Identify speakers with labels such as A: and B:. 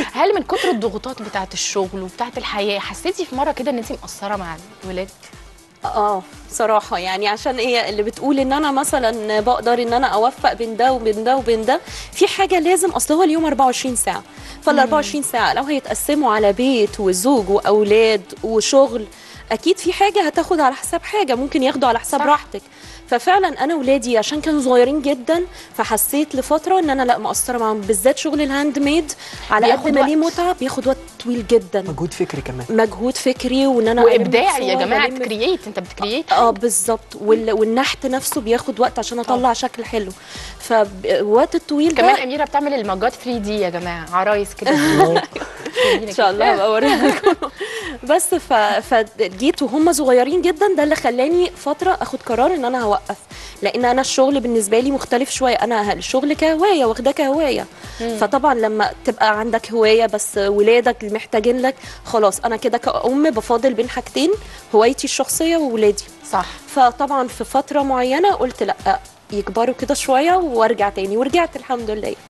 A: هل من كتر الضغوطات بتاعه الشغل وبتاعه الحياه حسيتي في مره كده ان انت مقصره مع الولاد
B: اه صراحة يعني عشان ايه اللي بتقول ان انا مثلا بقدر ان انا اوفق بين ده وبين ده وبين ده في حاجة لازم اصل هو اليوم 24 ساعة فال 24 ساعة لو هيتقسموا على بيت وزوج واولاد وشغل اكيد في حاجة هتاخد على حساب حاجة ممكن ياخدوا على حساب
A: صح.
B: راحتك ففعلا انا ولادي عشان كانوا صغيرين جدا فحسيت لفتره ان انا لا مقصره معاهم بالذات شغل الهاند ميد على
A: بياخد
B: قد ما ليه
A: وقت.
B: متعه بياخد وقت طويل جدا
C: مجهود فكري كمان
B: مجهود فكري وان انا
A: وابداعي يا
B: ألم
A: جماعه
B: وألم
A: تكرييت انت بتكرييت
B: اه بالظبط وال... والنحت نفسه بياخد وقت عشان اطلع شكل حلو فالوقت الطويل
A: كمان
B: ده
A: اميره بتعمل المجات 3 دي يا جماعه عرايس كده
B: ان شاء الله هبقى اوريها لكم بس ف... فجيت وهم صغيرين جدا ده اللي خلاني فتره اخد قرار ان انا هوقف لان انا الشغل بالنسبه لي مختلف شويه انا الشغل كهوايه واخداه كهوايه فطبعا لما تبقى عندك هوايه بس ولادك محتاجين لك خلاص انا كده كأم بفاضل بين حاجتين هوايتي الشخصيه وولادي
A: صح
B: فطبعا في فتره معينه قلت لا يكبروا كده شويه وارجع تاني ورجعت الحمد لله